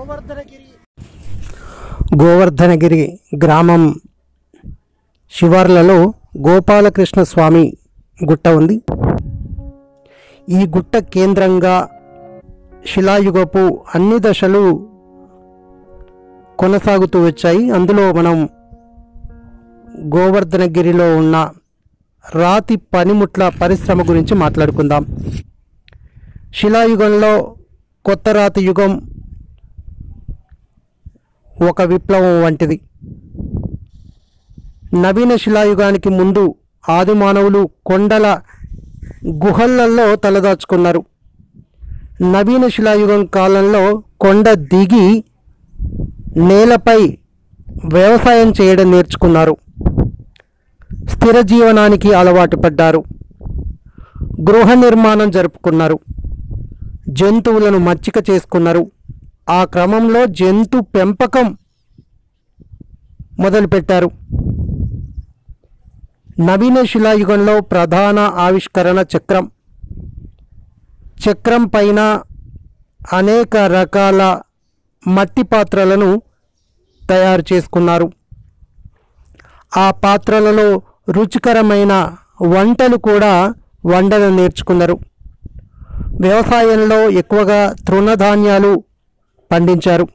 గోవర్ధనగిరి గోవర్ధనగిరి గ్రామం శివార్లలో గోపాలకృష్ణ స్వామి గుట్ట ఉంది ఈ గుట్ట కేంద్రంగా శిలాయుగపు అన్ని దశలు కొనసాగుతూ వచ్చాయి అందులో మనం గోవర్ధనగిరిలో ఉన్న రాతి పనిముట్ల పరిశ్రమ గురించి మాట్లాడుకుందాం శిలాయుగంలో కొత్త రాతి యుగం ఒక విప్లవం వంటిది నవీన శిలాయుగానికి ముందు ఆది మానవులు కొండల గుహలలో తలదాచుకున్నారు నవీన శిలాయుగం కాలంలో కొండ దిగి నేలపై వ్యవసాయం చేయడం నేర్చుకున్నారు స్థిర జీవనానికి అలవాటు పడ్డారు గృహ నిర్మాణం జరుపుకున్నారు జంతువులను మచ్చిక చేసుకున్నారు ఆ క్రమంలో జంతు పెంపకం మొదలుపెట్టారు నవీన శిలాయుగంలో ప్రధాన ఆవిష్కరణ చక్రం చక్రం పైన అనేక రకాల మట్టి పాత్రలను తయారు చేసుకున్నారు ఆ పాత్రలలో రుచికరమైన వంటలు కూడా వండడం నేర్చుకున్నారు వ్యవసాయంలో ఎక్కువగా తృణధాన్యాలు పండించారు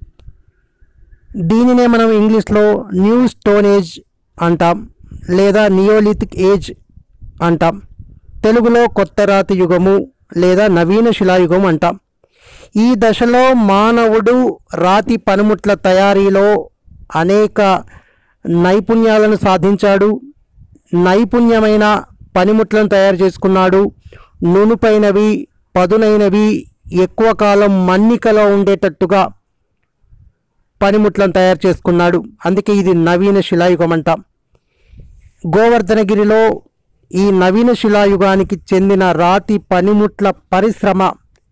దీనినే మనం ఇంగ్లీష్లో న్యూ స్టోన్ ఏజ్ అంటాం లేదా నియోలిథిక్ ఏజ్ అంటాం తెలుగులో కొత్త రాతి యుగము లేదా నవీన శిలాయుగం అంటాం ఈ దశలో మానవుడు రాతి పనిముట్ల తయారీలో అనేక నైపుణ్యాలను సాధించాడు నైపుణ్యమైన పనిముట్లను తయారు చేసుకున్నాడు నునుపైనవి పదునైనవి ఎక్కువ కాలం మన్నికలో ఉండేటట్టుగా పనిముట్లను తయారు చేసుకున్నాడు అందుకే ఇది నవీన శిలాయుగం అంటాం గోవర్ధనగిరిలో ఈ నవీన శిలాయుగానికి చెందిన రాతి పనిముట్ల పరిశ్రమ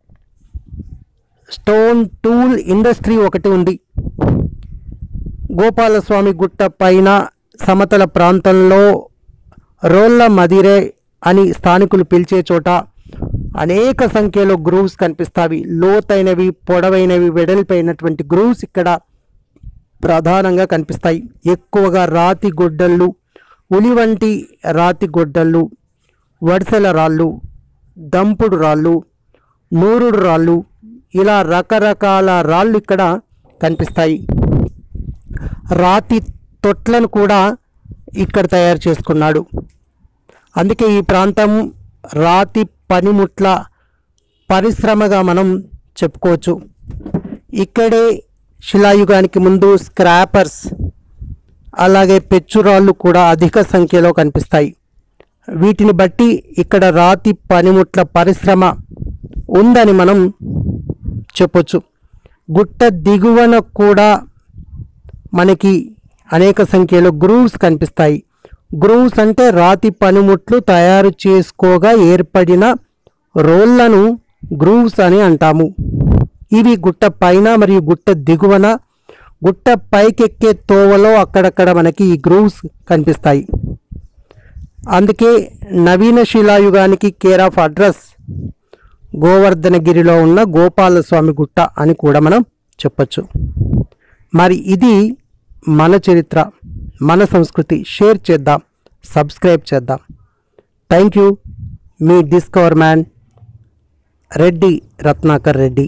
స్టోన్ టూల్ ఇండస్ట్రీ ఒకటి ఉంది గోపాలస్వామి గుట్ట పైన సమతల ప్రాంతంలో రోళ్ళ మదిరే అని స్థానికులు పిలిచే చోట అనేక సంఖ్యలో గ్రూవ్స్ కనిపిస్తాయి లోతైనవి పొడవైనవి వెడల్పైనటువంటి గ్రూవ్స్ ఇక్కడ ప్రధానంగా కనిపిస్తాయి ఎక్కువగా రాతి గొడ్డళ్ళు ఉలి వంటి రాతి గొడ్డళ్ళు వడిసెల రాళ్ళు దంపుడు రాళ్ళు నూరుడు రాళ్ళు ఇలా రకరకాల రాళ్ళు ఇక్కడ కనిపిస్తాయి రాతి తొట్లను కూడా ఇక్కడ తయారు చేసుకున్నాడు అందుకే ఈ ప్రాంతం రాతి పనిముట్ల పరిశ్రమగా మనం చెప్పుకోవచ్చు ఇక్కడే శిలాయుగానికి ముందు స్క్రాపర్స్ అలాగే పెచ్చురాళ్ళు కూడా అధిక సంఖ్యలో కనిపిస్తాయి వీటిని బట్టి ఇక్కడ రాతి పనిముట్ల పరిశ్రమ ఉందని మనం చెప్పొచ్చు గుట్ట దిగువన కూడా మనకి అనేక సంఖ్యలో గ్రూవ్స్ కనిపిస్తాయి గ్రూవ్స్ అంటే రాతి పనిముట్లు తయారు చేసుకోగా ఏర్పడిన రోళ్లను గ్రూవ్స్ అని అంటాము ఇవి గుట్ట పైన మరియు గుట్ట దిగువన గుట్ట పైకెక్కే తోవలో అక్కడక్కడ మనకి ఈ గ్రూవ్స్ కనిపిస్తాయి అందుకే నవీన శిలాయుగానికి కేర్ ఆఫ్ అడ్రస్ గోవర్ధనగిరిలో ఉన్న గోపాలస్వామి గుట్ట అని కూడా మనం చెప్పచ్చు మరి ఇది మన చరిత్ర మన సంస్కృతి షేర్ చేద్దాం సబ్స్క్రైబ్ చేద్దాం థ్యాంక్ యూ మీ discover man Reddy Ratnakar Reddy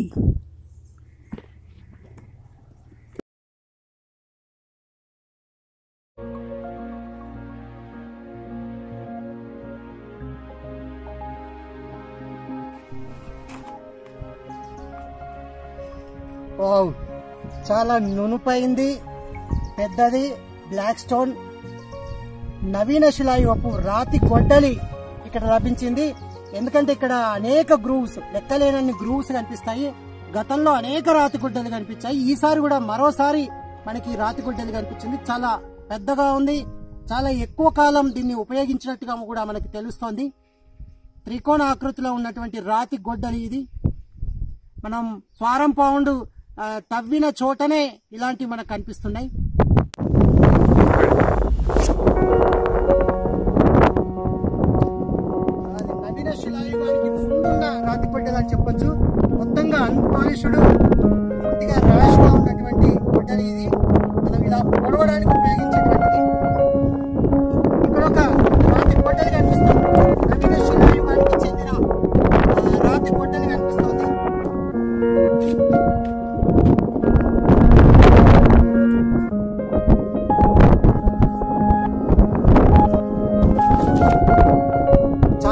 wow చాలా నునుపైంది పెద్దది బ్లాక్ స్టోన్ నవీన శిలాయుగపు రాతి గొడ్డలి ఇక్కడ లభించింది ఎందుకంటే ఇక్కడ అనేక గ్రూవ్స్ లెక్కలేనన్ని గ్రూవ్స్ కనిపిస్తాయి గతంలో అనేక రాతి గుడ్డలు కనిపించాయి ఈసారి కూడా మరోసారి మనకి రాతి గుడ్డలు కనిపించింది చాలా పెద్దగా ఉంది చాలా ఎక్కువ కాలం దీన్ని ఉపయోగించినట్టుగా కూడా మనకి తెలుస్తోంది త్రికోణ ఆకృతిలో ఉన్నటువంటి రాతి గొడ్డలి ఇది మనం ఫారం పౌండ్ ఆ, తవ్విన చోటనే ఇలాంటివి మనకు కనిపిస్తున్నాయి అది నవీన శిలాయుగానికి ముందున్న రాతి పడ్డదని చెప్పొచ్చు మొత్తంగా అన్పాలిష్డ్ పూర్తిగా రా-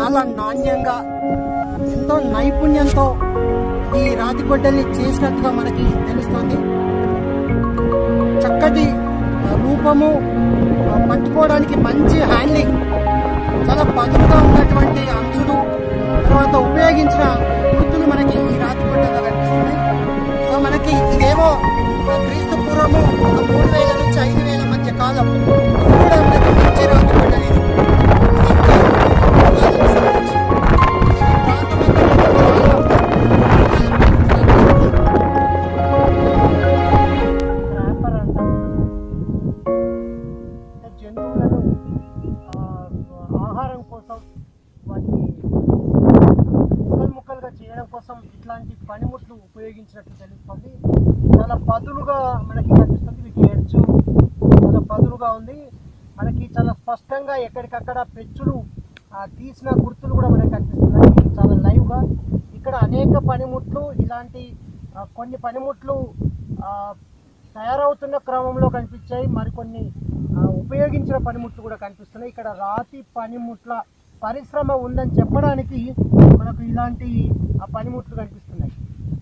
చాలా నాణ్యంగా ఎంతో నైపుణ్యంతో ఈ రాతి గొడ్డల్ని చేసినట్టుగా మనకి తెలుస్తోంది చక్కటి ఆ, రూపము ఆ, పట్టుకోవడానికి మంచి హ్యాండ్లింగ్ చాలా పదునుగా ఉన్నటువంటి అంచులు తర్వాత ఉపయోగించిన గుర్తులు మనకి ఈ రాతి గొడ్డల్లో కనిపిస్తున్నాయి సో మనకి ఇదేమో ఆ, క్రీస్తు పూర్వము ఒక మూడు వేల నుంచి ఐదు వేల మధ్య కాలం ఇది కూడా మనకి మంచి రాతి గొడ్డలి ఇది. ఇది ఇంకా పురాతన సంబంధించి. ఈ ప్రాంతం అంతా చాలా ర్యాపర్ అంటాం అంటే జంతువులను ఆ, ఆహారం కోసం వాటిని ముక్కలు ముక్కలుగా చేయడం కోసం ఇట్లాంటి పనిముట్లు ఉపయోగించినట్టు తెలుస్తుంది చాలా పదులుగా మనకి కనిపిస్తుంది వీటి ఎడ్జు చాలా పదులుగా ఉంది మనకి చాలా స్పష్టంగా ఎక్కడికక్కడ పెచ్చులు ఆ, తీసిన గుర్తులు కూడా మనకి కనిపిస్తున్నాయి చాలా లైవ్గా ఇక్కడ అనేక పనిముట్లు ఇలాంటి ఆ, కొన్ని పనిముట్లు ఆ, తయారవుతున్న క్రమంలో కనిపించాయి మరికొన్ని ఆ, ఉపయోగించిన పనిముట్లు కూడా కనిపిస్తున్నాయి ఇక్కడ రాతి పనిముట్ల పరిశ్రమ ఉందని చెప్పడానికి మనకు ఇలాంటి ఆ పనిముట్లు కనిపిస్తున్నాయి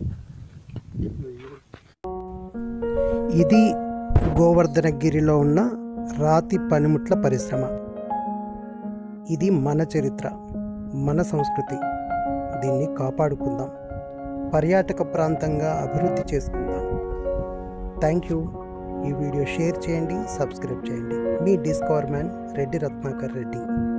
ఇది గోవర్ధనగిరిలో ఉన్న రాతి పనిముట్ల పరిశ్రమ ఇది మన చరిత్ర మన సంస్కృతి దీన్ని కాపాడుకుందాం పర్యాటక ప్రాంతంగా అభివృద్ధి చేసుకుందాం థ్యాంక్ యూ ఈ వీడియో షేర్ చేయండి సబ్స్క్రైబ్ చేయండి మీ డిస్కవర్ మ్యాన్ రెడ్డి రత్నాకర్ రెడ్డి